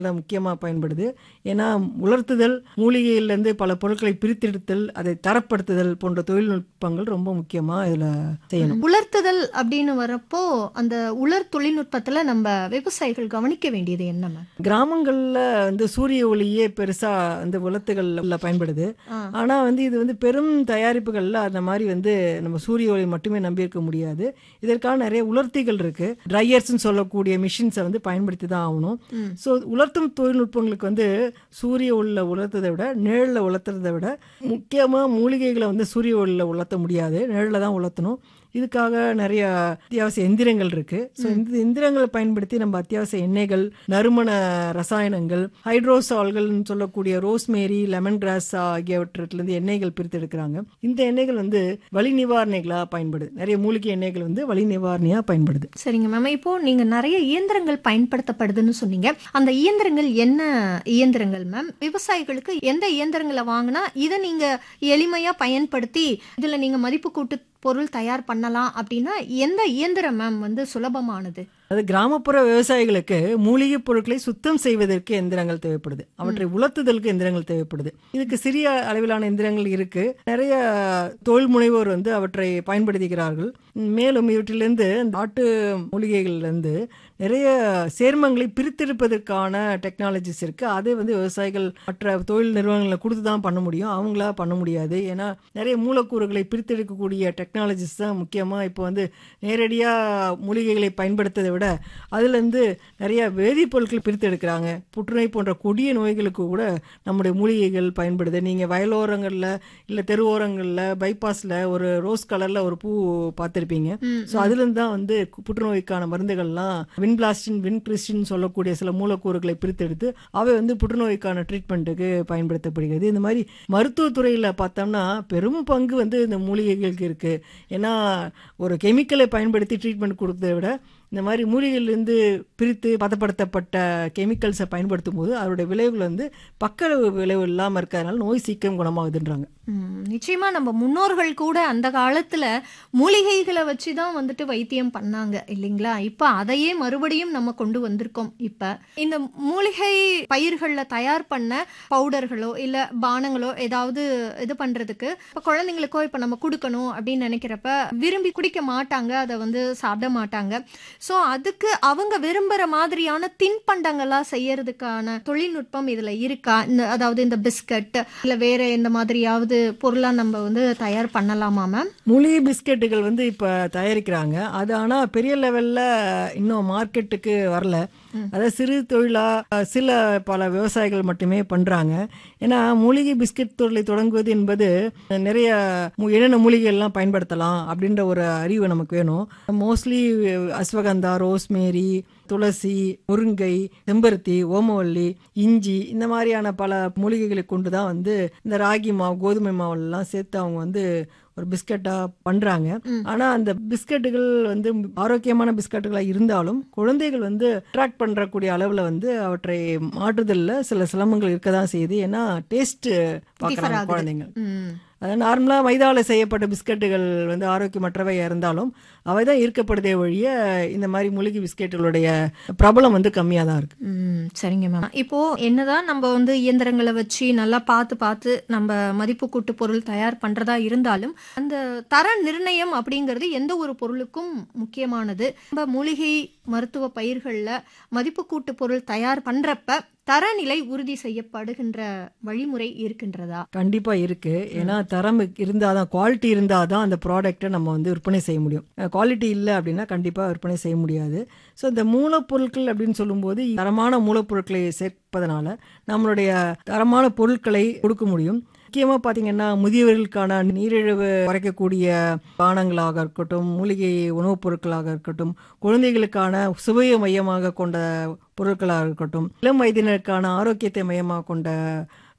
தான் முக்கியமாக பயன்படுது ஏன்னா உலர்த்துதல் மூலிகையிலேருந்து பல பொருட்களை பிரித்தெடுத்தல் அதை தரப்படுத்துதல் போன்ற தொழில்நுட்பங்கள் ரொம்ப முக்கியமாக இதில் செய்யணும் உலர்த்துதல் அப்படின்னு வரப்போ அந்த உலர் தொழில்நுட்பத்துல நம்ம விவசாயிகள் கவனிக்க வேண்டியது என்ன மேம் கிராமங்களில் வந்து சூரிய ஒளியே பெருசாக அந்த உலர்த்துகளில் பயன்படுது ஆ. ஆனால் வந்து இது வந்து பெரும் தயாரிப்புகளில் அந்த மாதிரி வந்து நம்ம சூரிய ஒளி மட்டுமே நம்பியிருக்க முடியாது இதற்கான நிறைய உலர்த்திகள் இருக்கு ட்ரையர்ஸ்னு சொல்லக்கூடிய மிஷின்ஸை வந்து பயன்படுத்தி தான் ஆகணும் ம். ஸோ உலர்த்தும் தொழில்நுட்பங்களுக்கு வந்து சூரிய ஒளியில் உலர்த்ததை விட நிழலில் உலர்த்துறதை விட முக்கியமாக மூலிகைகளை வந்து சூரிய ஒளியில் உலர்த்த முடியாது நிழலில் தான் உலர்த்தணும் இதுக்காக நிறைய அத்தியாவசிய எந்திரங்கள் இருக்கு ஸோ இந்த எந்திரங்களை பயன்படுத்தி நம்ம அத்தியாவசிய எண்ணெய்கள் நறுமண ரசாயனங்கள் ஹைட்ரோசால்கள்னு சொல்லக்கூடிய ரோஸ்மேரி லெமன் கிராஸ் ஆகியவற்றிலிருந்து எண்ணெய்கள் பிரித்து எடுக்கிறாங்க இந்த எண்ணெய்கள் வந்து வலி நிவாரணிகளாக பயன்படுது நிறைய மூலிகை எண்ணெய்கள் வந்து வலி நிவாரணியாக பயன்படுது சரிங்க மேம் இப்போ நீங்க நிறைய இயந்திரங்கள் பயன்படுத்தப்படுதுன்னு சொன்னீங்க அந்த இயந்திரங்கள் என்ன இயந்திரங்கள் மேம் விவசாயிகளுக்கு எந்த இயந்திரங்களை வாங்கினா இதை நீங்க எளிமையா பயன்படுத்தி இதுல நீங்க மதிப்பு கூட்டு பொருள் தயார் பண்ணலாம் அப்படின்னா எந்த இயந்திரம் மேம் வந்து சுலபமானது அது கிராமப்புற விவசாயிகளுக்கு மூலிகை பொருட்களை சுத்தம் செய்வதற்கு எந்திரங்கள் தேவைப்படுது அவற்றை உலர்த்துதலுக்கு எந்திரங்கள் தேவைப்படுது இதுக்கு சிறிய அளவிலான எந்திரங்கள் இருக்கு நிறைய தொழில் முனைவோர் வந்து அவற்றை பயன்படுத்துகிறார்கள் மேலும் இவற்றிலிருந்து நாட்டு மூலிகைகள்லேருந்து நிறைய சேர்மங்களை பிரித்தெடுப்பதற்கான டெக்னாலஜிஸ் இருக்கு அதை வந்து விவசாயிகள் மற்ற தொழில் நிறுவனங்களை கொடுத்து தான் பண்ண முடியும் அவங்களா பண்ண முடியாது ஏன்னா நிறைய மூலக்கூறுகளை பிரித்தெடுக்கக்கூடிய டெக்னாலஜிஸ் தான் முக்கியமாக இப்போ வந்து நேரடியாக மூலிகைகளை பயன்படுத்துவதை விட அதுலேருந்து நிறைய வேதிப்பொருட்கள் பிரித்தெடுக்கிறாங்க புற்றுநோய் போன்ற கொடிய நோய்களுக்கு கூட நம்முடைய மூலிகைகள் பயன்படுது நீங்கள் வயலோரங்களில் இல்லை தெருவோரங்களில் பைபாஸில் ஒரு ரோஸ் கலரில் ஒரு பூ பார்த்துருப்பீங்க ஸோ அதுலேருந்து தான் வந்து புற்றுநோய்க்கான மருந்துகள்லாம் வின்பிளாஸ்டின் வின்கிறிஸ்டின் சொல்லக்கூடிய சில மூலக்கூறுகளை பிரித்தெடுத்து அவை வந்து புற்றுநோய்க்கான ட்ரீட்மெண்ட்டுக்கு பயன்படுத்தப்படுகிறது இந்த மாதிரி மருத்துவத்துறையில் பார்த்தோம்னா பெரும் பங்கு வந்து இந்த மூலிகைகளுக்கு இருக்குது ஏன்னா ஒரு கெமிக்கலை பயன்படுத்தி ட்ரீட்மெண்ட் கொடுத்ததை விட இந்த மாதிரி மூலிகையிலிருந்து பிரித்து பதப்படுத்தப்பட்ட கெமிக்கல்ஸை பயன்படுத்தும் போது அதோட விளைவுகள் வந்து பக்க விளைவு இல்லாமல் இருக்கிறதுனால நோய் சீக்கிரம் குணமாகுதுன்றாங்க ம், நிச்சயமா நம்ம முன்னோர்கள் கூட அந்த காலத்துல மூலிகைகளை வச்சு தான் வந்துட்டு வைத்தியம் பண்ணாங்க இல்லைங்களா இப்ப அதையே மறுபடியும் நம்ம கொண்டு வந்திருக்கோம் இப்ப இந்த மூலிகை பயிர்கள்ல தயார் பண்ண பவுடர்களோ இல்ல பானங்களோ ஏதாவது இது பண்றதுக்கு இப்ப குழந்தைங்களுக்கோ இப்ப நம்ம கொடுக்கணும் அப்படின்னு நினைக்கிறப்ப விரும்பி குடிக்க மாட்டாங்க அதை வந்து சாப்பிட மாட்டாங்க சோ அதுக்கு அவங்க விரும்புற மாதிரியான தின்பண்டங்களா செய்யறதுக்கான தொழில்நுட்பம் இதுல இருக்கா இந்த அதாவது இந்த பிஸ்கட் இல்ல வேற எந்த மாதிரியாவது பொருளா நம்ம வந்து தயார் பண்ணலாமா மேம் மூலிகை பிஸ்கெட்டுகள் வந்து இப்போ தயாரிக்கிறாங்க அது ஆனால் பெரிய லெவலில் இன்னும் மார்க்கெட்டுக்கு வரல அதாவது சிறு தொழிலாக சில பல விவசாயிகள் மட்டுமே பண்ணுறாங்க ஏன்னா மூலிகை பிஸ்கெட் தொழிலை தொடங்குவது என்பது நிறைய மு- என்னென்ன மூலிகைகள்லாம் பயன்படுத்தலாம் அப்படின்ற ஒரு அறிவு நமக்கு வேணும் மோஸ்ட்லி அஸ்வகந்தா ரோஸ்மேரி துளசி முருங்கை செம்பருத்தி ஓமவல்லி இஞ்சி இந்த மாதிரியான பல மூலிகைகளை கொண்டு தான் வந்து இந்த ராகி மாவு கோதுமை மாவுலாம் சேர்த்து அவங்க வந்து ஒரு பிஸ்கட்டா பண்றாங்க ஆனா அந்த பிஸ்கட்டுகள் வந்து ஆரோக்கியமான பிஸ்கட்டுகளா இருந்தாலும் குழந்தைகள் வந்து அட்ராக்ட் பண்றக்கூடிய அளவுல வந்து அவற்றை மாற்றுதல்ல சில சிரமங்கள் இருக்க தான் செய்யுது ஏன்னா டேஸ்ட் பார்க்கறாங்க ஆகுது. குழந்தைங்க ம். அது நார்மலாக மைதாவில் செய்யப்பட்ட பிஸ்கட்டுகள் வந்து ஆரோக்கியமற்றவையாக இருந்தாலும் அவை தான் ஈர்க்கப்படுதே ஒழிய இந்த மாதிரி மூலிகை பிஸ்கெட்டுகளுடைய பிரபலம் வந்து கம்மியாக தான் இருக்கு ம் சரிங்க மேம் இப்போ என்னதான் நம்ம வந்து இயந்திரங்களை வச்சு நல்லா பார்த்து பார்த்து நம்ம மதிப்பு கூட்டு பொருள் தயார் பண்றதா இருந்தாலும் அந்த தர நிர்ணயம் அப்படிங்கிறது எந்த ஒரு பொருளுக்கும் முக்கியமானது நம்ம மூலிகை மருத்துவ பயிர்கள்ல மதிப்பு கூட்டு பொருள் தயார் பண்றப்ப தரநிலை உறுதி செய்யப்படுகின்ற வழிமுறை இருக்கின்றதா கண்டிப்பாக இருக்கு ஏன்னா தரம் இருந்தால் தான் குவாலிட்டி இருந்தால் தான் அந்த ப்ராடக்ட்டை நம்ம வந்து விற்பனை செய்ய முடியும் குவாலிட்டி இல்லை அப்படின்னா கண்டிப்பாக விற்பனை செய்ய முடியாது ஸோ இந்த மூலப்பொருட்கள் அப்படின்னு சொல்லும்போது தரமான மூலப்பொருட்களை சேர்ப்பதனால நம்மளுடைய தரமான பொருட்களை கொடுக்க முடியும் முக்கியமாக பார்த்தீங்கன்னா முதியவர்களுக்கான நீரிழிவு குறைக்கக்கூடிய பானங்களாக இருக்கட்டும் மூலிகை உணவுப் பொருட்களாக இருக்கட்டும் குழந்தைகளுக்கான சுவையை மையமாக கொண்ட பொருட்களாக இருக்கட்டும் இளம் வயதினருக்கான ஆரோக்கியத்தை மையமாக கொண்ட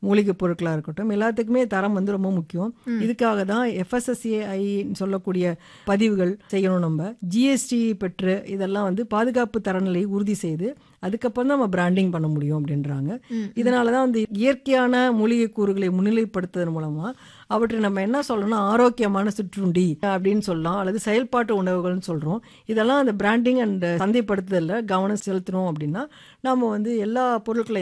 மூலிகை பொருட்களாக இருக்கட்டும் எல்லாத்துக்குமே தரம் வந்து ரொம்ப முக்கியம் இதுக்காக தான் எஃப்எஸ்எஸ்ஏஐ சொல்லக்கூடிய பதிவுகள் செய்யணும் நம்ம ஜிஎஸ்டி பெற்று இதெல்லாம் வந்து பாதுகாப்பு தரநிலையை உறுதி செய்து அதுக்கப்புறம் தான் நம்ம பிராண்டிங் பண்ண முடியும் அப்படின்றாங்க இதனால தான் வந்து இயற்கையான மூலிகை கூறுகளை முன்னிலைப்படுத்துவதன் மூலமா அவற்றை நம்ம என்ன சொல்லணும்னா ஆரோக்கியமான சிற்றுண்டி அப்படின்னு சொல்லலாம் அல்லது செயல்பாட்டு உணவுகள்னு சொல்றோம் இதெல்லாம் அந்த பிராண்டிங் அண்ட் சந்தைப்படுத்துதலில் கவனம் செலுத்தணும் அப்படின்னா நம்ம வந்து எல்லா பொருட்களை